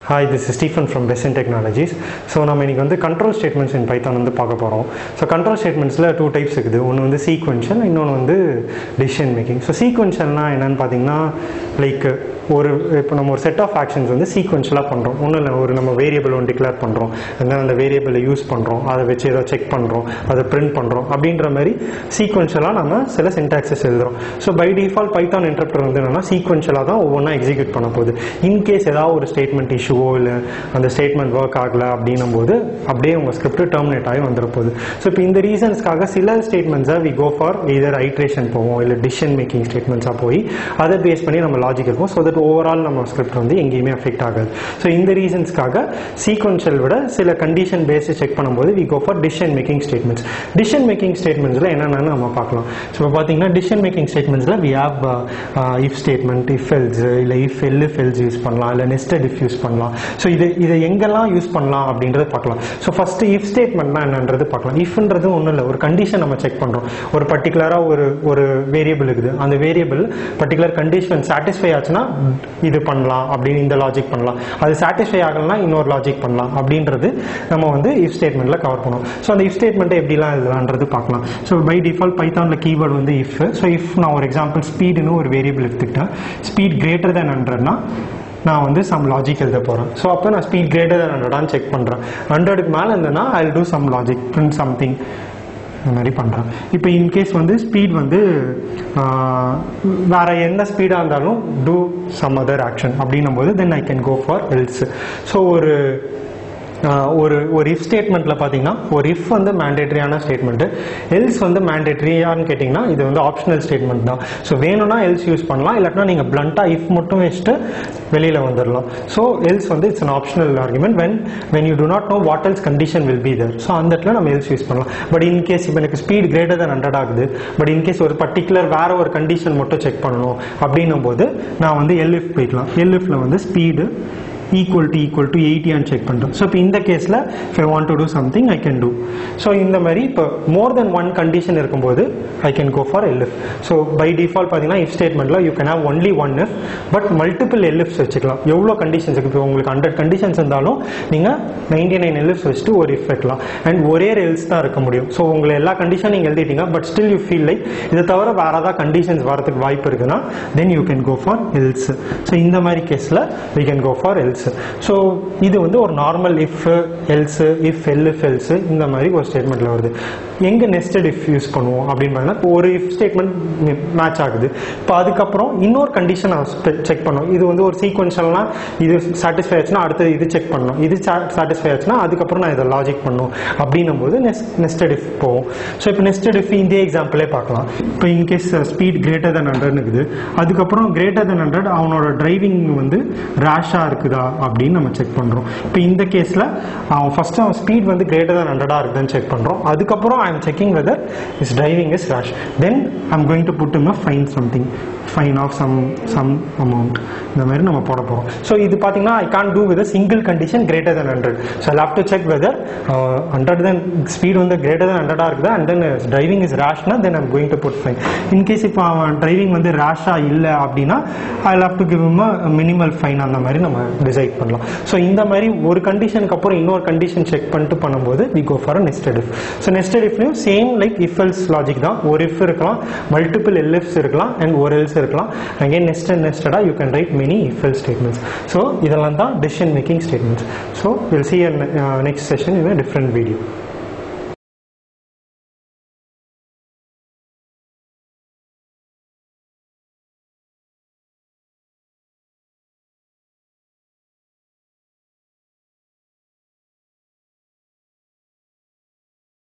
hi this is Stephen from Besant technologies so நம்ம இன்னைக்கு வந்து கண்ட்ரோல் ஸ்டேட்மெண்ட்ஸ் இன் Python வந்து பார்க்க போகிறோம் ஸோ கண்ட்ரோல் ஸ்டேட்மெண்ட்ஸில் டூ டைப்ஸ் இருக்குது ஒன்று வந்து சீக்வென்ஷியல் இன்னொன்று வந்து டிசிஷன் மேக்கிங் ஸோ சீக்வென்ஷியல்னா என்னன்னு பார்த்தீங்கன்னா லைக் ஒரு இப்போ நம்ம ஒரு செட் ஆஃப் ஆக்ஷன்ஸ் வந்து சீக்வென்ஷியலாக பண்ணுறோம் ஒன்றும் இல்லை ஒரு நம்ம வேரியபிள் ஒன்று டிக்ளேர் பண்ணுறோம் அதனால் அந்த வேரியபிளை யூஸ் பண்ணுறோம் அதை வச்சு ஏதோ செக் பண்ணுறோம் அதை பிரிண்ட் பண்ணுறோம் அப்படின்ற மாதிரி சீக்வென்ஷியலாக நம்ம சில சின்டாக்சஸ் எழுதுறோம் so by default Python interpreter வந்து என்னன்னா சீக்வென்ஷியலாக தான் ஒவ்வொன்றா எக்ஸிக்யூட் பண்ண போகுது இன்கேஸ் ஏதாவது ஒரு ஸ்டேட்மெண்ட் இஷ்யூவோ இல்லை அந்த ஸ்டேட்மெண்ட் ஒர்க் ஆகலை அப்படின்னும் போது அப்படியே உங்கள் ஸ்கிரிப்ட் டெர்மினேட் ஆகி வந்துட போகுது ஸோ இப்போ இந்த ரீசன்ஸ்க்காக சில ஸ்டேட்மெண்ட்ஸை we go for either iteration போவோம் இல்லை டிசிஷன் மேக்கிங் ஸ்டேட்மெண்ட்ஸாக போய் அதை பேஸ் பண்ணி நம்ம லாஜிக் இருக்கும் ஸோ தட் ஓவரால் நம்ம ஸ்கிரிப்ட் வந்து எங்கேயுமே அஃபெக்ட் ஆகாது ஸோ இந்த ரீசன்ஸ்க்காக சீக்வன்ஷியல் விட சில கண்டிஷன் பேஸ்டு செக் பண்ணும்போது we go for decision making statements decision making ஸ்டேட்மெண்ட்ஸில் என்னென்னு நம்ம பார்க்கலாம் ஸோ இப்போ பார்த்தீங்கன்னா டிசிஷன் மேக்கிங் ஸ்டேட்மெண்ட்ஸில் we have if statement if else இல்லை if elif else use பண்ணலாம் இல்லை நெஸ்டட் இஃப் யூஸ் பண்ணலாம் ஸோ இது இதை எங்கெல்லாம் யூஸ் பண்ணலாம் அப்படின்றத பார்க்கலாம் ஸோ ஃபஸ்ட்டு இஃப் ஸ்டேட்மெண்ட்னா என்னன்றது பார்க்கலாம் இஃப்ன்றது ஒன்றும் இல்லை ஒரு கண்டிஷன் நம்ம செக் பண்ணுறோம் ஒரு பர்டிகுலராக ஒரு ஒரு வேரியபிள் இருக்குது அந்த வேரியபிள் பர்டிகுலர் கண்டிஷன் சாட்டிஸ்ஃபை ஆச்சுன்னா இது பண்ணலாம் அப்படின்னு இந்த லாஜிக் பண்ணலாம் அது சாட்டிஸ்ஃபை ஆகலைன்னா இன்னொரு லாஜிக் பண்ணலாம் அப்படின்றது நம்ம வந்து இஃப் ஸ்டேட்மெண்ட்டில் கவர் பண்ணுவோம் ஸோ அந்த இஃப் ஸ்டேட்மெண்ட்டை எப்படிலாம் எழுதலான்றது பார்க்கலாம் ஸோ பை டிஃபால்ட் பைத்தானில் கீவேர்டு வந்து இஃப் ஸோ இஃப் நான் ஒரு எக்ஸாம்பிள் ஸ்பீடுன்னு ஒரு வேரியபிள் எடுத்துக்கிட்டேன் ஸ்பீட் கிரேட்டர் தேன் ஹண்ட்ரட்னா நான் வந்து சம் லாஜிக் எழுத போகிறேன் ஸோ அப்போ நான் ஸ்பீட் கிரேட்டர் தேன் ஹண்ட்ரடான்னு செக் பண்ணுறேன் ஹண்ட்ரடுக்கு மேலே இருந்தேன்னா I do some logic print something இந்த மாதிரி பண்ணுறேன் இப்போ இன்கேஸ் வந்து ஸ்பீட் வந்து வேற எந்த ஸ்பீடாக இருந்தாலும் டூ சம் அதர் ஆக்ஷன் அப்படின்னும் போது then I can go for else so ஒரு ஒரு ஒரு இஃப் ஸ்டேட்மெண்ட்டில் பார்த்தீங்கன்னா ஒரு இஃப் வந்து மேண்டேட்டரியான ஸ்டேட்மெண்ட்டு எல்ஸ் வந்து மேண்டேட்டரியான்னு கேட்டிங்கன்னா இது வந்து ஆப்ஷனல் ஸ்டேட்மெண்ட் தான் ஸோ வேணும்னா எல்ஸ் யூஸ் பண்ணலாம் இல்லாட்டினா நீங்கள் பிளண்ட்டாக இஃப் மட்டும் வச்சுட்டு வெளியில் வந்துடலாம் ஸோ எல்ஸ் வந்து it's an optional argument when when you do not know what else condition will be there so அந்த இடத்துல நம்ம எல்ஸ் யூஸ் பண்ணலாம் பட் இன்கேஸ் இப்போ எனக்கு ஸ்பீட் கிரேட்டர் தன் ஹண்ட்ரட் ஆகுது பட் இன்கேஸ் ஒரு பர்டிகுலர் வேற ஒரு கண்டிஷன் மட்டும் செக் பண்ணணும் அப்படின்னும் போது நான் வந்து எல்எஃப் போய்க்கலாம் எல்எஃப்ல வந்து speed equal to equal to எயிட்டியான்னு செக் பண்ணுறோம் ஸோ இப்போ இந்த கேஸில் if I want to do something I can do so இந்த மாதிரி இப்போ மோர் தென் ஒன் கண்டிஷன் இருக்கும்போது I can go for elif so by default பார்த்தீங்கன்னா இஃப் ஸ்டேட்மெண்ட்டில் you can have only one if but multiple elifs வச்சுக்கலாம் எவ்வளோ conditions இருக்குது இப்போ உங்களுக்கு ஹண்ட்ரட் கண்டிஷன்ஸ் இருந்தாலும் நீங்கள் நைன்டி நைன் எல்எஃப்ஸ் வச்சுட்டு ஒரு இஃப் வைக்கலாம் அண்ட் ஒரே எல்ஸ் தான் இருக்க முடியும் ஸோ உங்களை எல்லா கண்டிஷன் நீங்கள் எழுதிட்டீங்க but still you feel like இதை தவிர வேறு ஏதாவது கண்டிஷன்ஸ் வரதுக்கு வாய்ப்பு இருக்குன்னா then you can go for else so இந்த மாதிரி கேஸில் we can go for else so இது வந்து ஒரு normal if else if elif else இந்த மாதிரி ஒரு ஸ்டேட்மெண்ட்டில் வருது எங்கே நெஸ்டட் இஃப் யூஸ் பண்ணுவோம் அப்படின்னு பார்த்தீங்கன்னா ஒரு இஃப் ஸ்டேட்மெண்ட் மேட்ச் ஆகுது இப்போ அதுக்கப்புறம் இன்னொரு கண்டிஷன் செக் பண்ணோம் இது வந்து ஒரு சீக்வன்ஷியல்னா இது சாட்டிஸ்ஃபை ஆச்சுன்னா அடுத்தது இது செக் பண்ணணும் இது சாட்டிஸ்ஃபை ஆச்சுன்னா அதுக்கப்புறம் நான் இதை லாஜிக் பண்ணும் அப்படின்னும் போது நெஸ்டட் இஃப் போவோம் ஸோ இப்போ நெஸ்டட் இஃப் இதே எக்ஸாம்பிளே பார்க்கலாம் இப்போ in case speed greater than hundred இருக்குது அதுக்கப்புறம் கிரேட்டர் தென் ஹண்ட்ரட் அவனோட டிரைவிங் வந்து ரேஷாக இருக்குதா அப்படின்னு நம்ம செக் பண்ணுறோம் இப்போ இந்த கேஸில் அவன் ஃபர்ஸ்ட் அவன் ஸ்பீட் வந்து கிரேட்டர் தன் ஹண்ட்ரடாக இருக்குதுன்னு செக் பண்ணுறோம் அதுக்கப்புறம் I am checking whether is driving is rash then I am going to put him fine something fine of some some amount இந்த மாதிரி நம்ம போட போகிறோம் ஸோ இது பார்த்தீங்கன்னா I can't do with single condition greater than hundred so I have to check whether hundred than speed வந்து greater than ஹண்ட்ரடாக இருக்குது அண்ட் தென் டிரைவிங் இஸ் ரேஷ்னா then I'm going to put fine in case இப்போ அவன் driving வந்து ரேஷாக இல்லை அப்படின்னா I have to give minimal fine அந்த மாதிரி நம்ம டிசைட் பண்ணலாம் ஸோ இந்த மாதிரி ஒரு கண்டிஷனுக்கு அப்புறம் இன்னொரு கண்டிஷன் செக் பண்ணிட்டு பண்ணும்போது we go for nested if so nested இஃப்லையும் same like if else logic தான் ஒரு இஃப் இருக்கலாம் மல்டிபிள் எல்எஃப்ஸ் இருக்கலாம் அண்ட் ஒரு எல்ஸ் இருக்கலாம் அகேன் நெஸ்டட் நெஸ்டடாக you can write many if else statements so இதெல்லாம் தான் decision making statements so will see next session in a different video